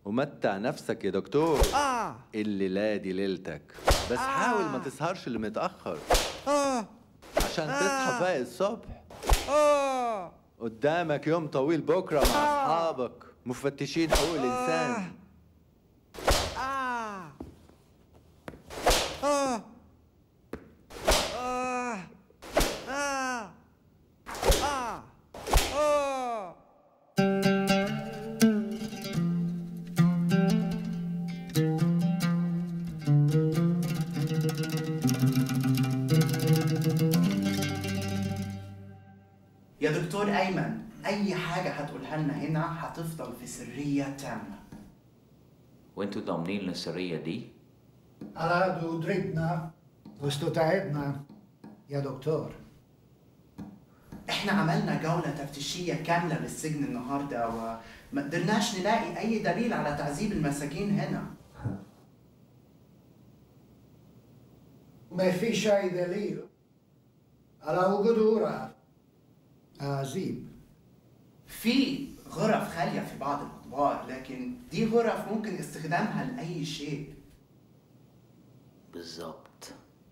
ومتع نفسك يا دكتور آه الليلة دي ليلتك بس حاول ما تسهرش اللي متأخر آه عشان تصحى فايق الصبح آه قدامك يوم طويل بكرة مع أصحابك مفتشين حقوق الإنسان آه آه آه آه آه آه يا دكتور أيمن أي حاجة هتقولها لنا هنا هتفضل في سرية تامة وانتوا ضامنين السرية دي؟ على دريدنا واستتعبنا يا دكتور احنا عملنا جولة تفتيشية كاملة للسجن النهاردة وما قدرناش نلاقي أي دليل على تعذيب المساجين هنا ما فيش أي دليل على وجود غرف عزيب في غرف خالية في بعض الأدوار لكن دي غرف ممكن استخدامها لأي شيء بالظبط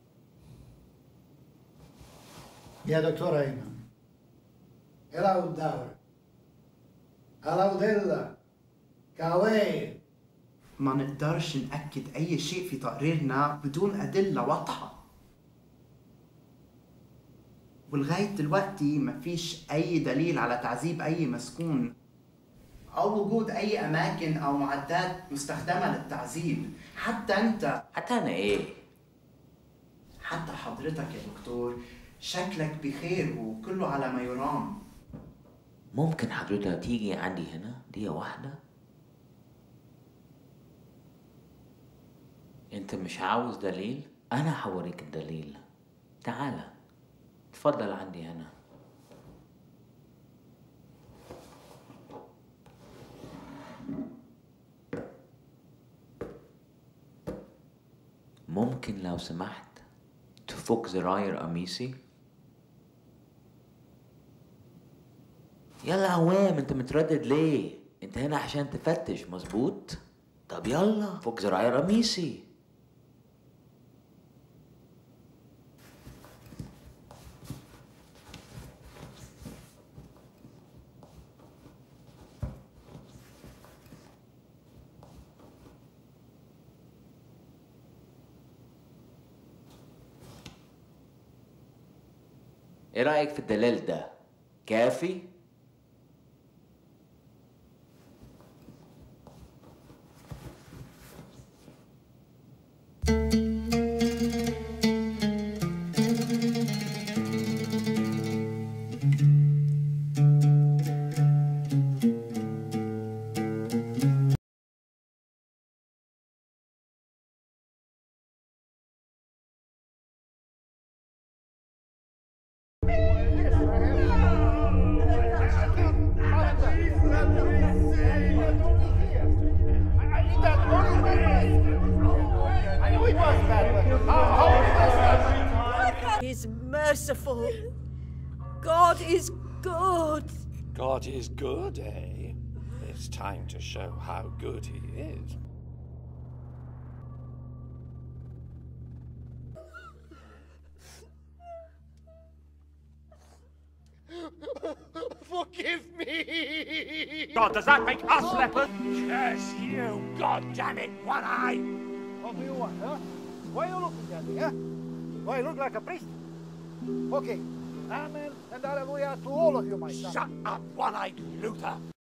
يا دكتور أيمن إلى الدور على وديلا كاوي ما نقدرش نأكد أي شيء في تقريرنا بدون أدلة واضحة ولغاية دلوقتي مفيش أي دليل على تعذيب أي مسكون أو وجود أي أماكن أو معدات مستخدمة للتعذيب حتى أنت حتى انا ايه؟ حتى حضرتك يا دكتور شكلك بخير وكله على ما يرام ممكن حضرتك تيجي عندي هنا دقيقة واحدة؟ انت مش عاوز دليل؟ انا هوريك الدليل تعالى اتفضل عندي هنا ممكن لو سمحت تفك زراير قميصي يلا عوام انت متردد ليه انت هنا عشان تفتش مظبوط طب يلا فك زراير قميصي ايه رأيك في الدلال ده كافي is merciful. God is good. God is good, eh? It's time to show how good he is. Forgive me! God, does that make us lepers? Curse you, God damn it, one eye! What do you want, huh? Why are you looking at me, huh? Why, I look like a priest? Okay. Amen and hallelujah to all of you, my son. Shut up, one eyed Luther!